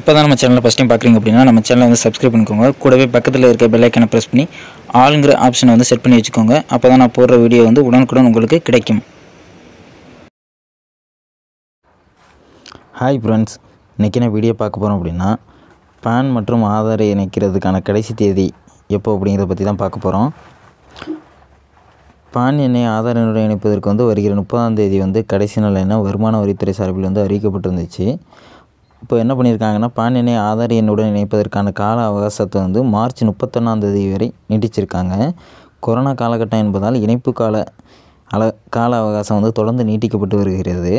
இப்போ தான் நம்ம சேனலில் ஃபஸ்ட் டைம் பார்க்குறீங்க அப்படின்னா நம்ம சேனலை வந்து சப்ஸ்கிரைப் பண்ணிக்கோங்க கூடவே பக்கத்தில் இருக்க பெல் ஐக்கனை ப்ரெஸ் பண்ணி ஆளுங்கிற ஆப்ஷனை வந்து செட் பண்ணி வச்சுக்கோங்க அப்போ தான் நான் போடுற வீடியோ வந்து உடனுக்குடன் உங்களுக்கு கிடைக்கும் ஹாய் ஃப்ரெண்ட்ஸ் இன்றைக்கி நான் வீடியோ பார்க்க போகிறோம் அப்படின்னா பேன் மற்றும் ஆதாரை இணைக்கிறதுக்கான கடைசி தேதி எப்போ அப்படிங்கிறத பற்றி தான் பார்க்க போகிறோம் பான் எண்ணை ஆதார் எண்ணுடன் இணைப்பதற்கு வந்து வருகிற முப்பதாம் தேதி வந்து கடைசி நாள் என வருமான வரித்துறை சார்பில் வந்து அறிவிக்கப்பட்டிருந்துச்சு இப்போ என்ன பண்ணியிருக்காங்கன்னா பான் எண்ணை ஆதார் எண்ணுடன் இணைப்பதற்கான கால அவகாசத்தை வந்து மார்ச் முப்பத்தொன்னாம் தேதி வரை நீட்டிச்சிருக்காங்க கொரோனா காலகட்டம் என்பதால் இணைப்பு கால அல கால அவகாசம் வந்து தொடர்ந்து நீட்டிக்கப்பட்டு வருகிறது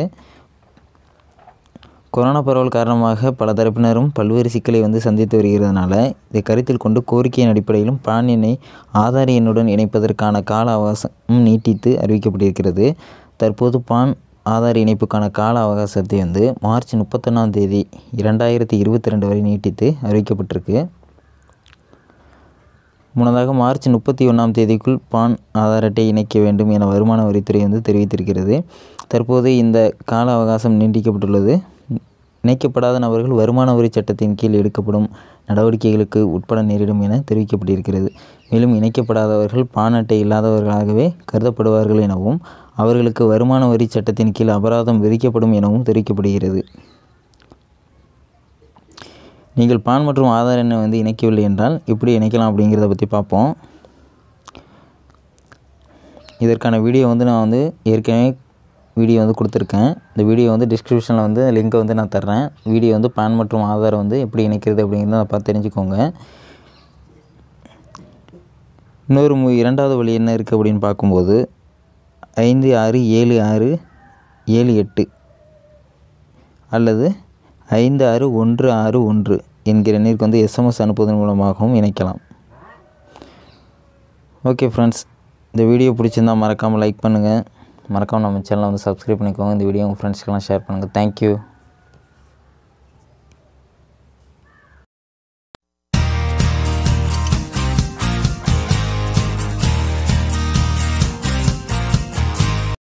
கொரோனா பரவல் காரணமாக பல தரப்பினரும் பல்வேறு சிக்கலை வந்து சந்தித்து வருகிறதுனால இதை கருத்தில் கொண்டு கோரிக்கையின் அடிப்படையிலும் பான் எண்ணை ஆதார் எண்ணுடன் இணைப்பதற்கான கால அவகாசம் நீட்டித்து அறிவிக்கப்பட்டிருக்கிறது தற்போது பான் ஆதார் இணைப்புக்கான கால அவகாசத்தை வந்து மார்ச் முப்பத்தொன்னாம் தேதி இரண்டாயிரத்தி இருபத்தி ரெண்டு வரை நீட்டித்து அறிவிக்கப்பட்டிருக்கு முன்னதாக மார்ச் முப்பத்தி ஒன்றாம் தேதிக்குள் பான் ஆதார் அட்டை இணைக்க வேண்டும் என வருமான வரித்துறை வந்து தெரிவித்திருக்கிறது தற்போது இந்த கால அவகாசம் நீட்டிக்கப்பட்டுள்ளது இணைக்கப்படாத நபர்கள் வருமான வரி சட்டத்தின் கீழ் எடுக்கப்படும் நடவடிக்கைகளுக்கு உட்பட நேரிடும் என தெரிவிக்கப்பட்டிருக்கிறது மேலும் இணைக்கப்படாதவர்கள் பான் அட்டை இல்லாதவர்களாகவே கருதப்படுவார்கள் எனவும் அவர்களுக்கு வருமான வரி சட்டத்தின் கீழ் அபராதம் விதிக்கப்படும் எனவும் தெரிவிக்கப்படுகிறது நீங்கள் பான் மற்றும் ஆதார் எண்ணை வந்து இணைக்கவில்லை என்றால் எப்படி இணைக்கலாம் அப்படிங்கிறத பற்றி பார்ப்போம் இதற்கான வீடியோ வந்து நான் வந்து ஏற்கனவே வீடியோ வந்து கொடுத்துருக்கேன் இந்த வீடியோ வந்து டிஸ்கிரிப்ஷனில் வந்து லிங்க்கை வந்து நான் தர்றேன் வீடியோ வந்து பான் மற்றும் ஆதார் வந்து எப்படி இணைக்கிறது அப்படிங்கிறத பார்த்து தெரிஞ்சுக்கோங்க இன்னொரு மு இரண்டாவது வழி என்ன இருக்குது அப்படின்னு பார்க்கும்போது ஐந்து ஆறு ஏழு ஆறு ஏழு எட்டு அல்லது ஐந்து ஆறு ஒன்று ஆறு ஒன்று என்கிற எண்ணிற்கு வந்து எஸ்எம்எஸ் அனுப்புவதன் மூலமாகவும் இணைக்கலாம் ஓகே ஃப்ரெண்ட்ஸ் இந்த வீடியோ பிடிச்சிருந்தால் மறக்காமல் லைக் பண்ணுங்கள் மறக்காமல் நம்ம சேனலை வந்து சப்ஸ்கிரைப் பண்ணிக்கோங்க இந்த வீடியோ உங்கள் ஃப்ரெண்ட்ஸ்க்கெல்லாம் ஷேர் பண்ணுங்கள் தேங்க்யூ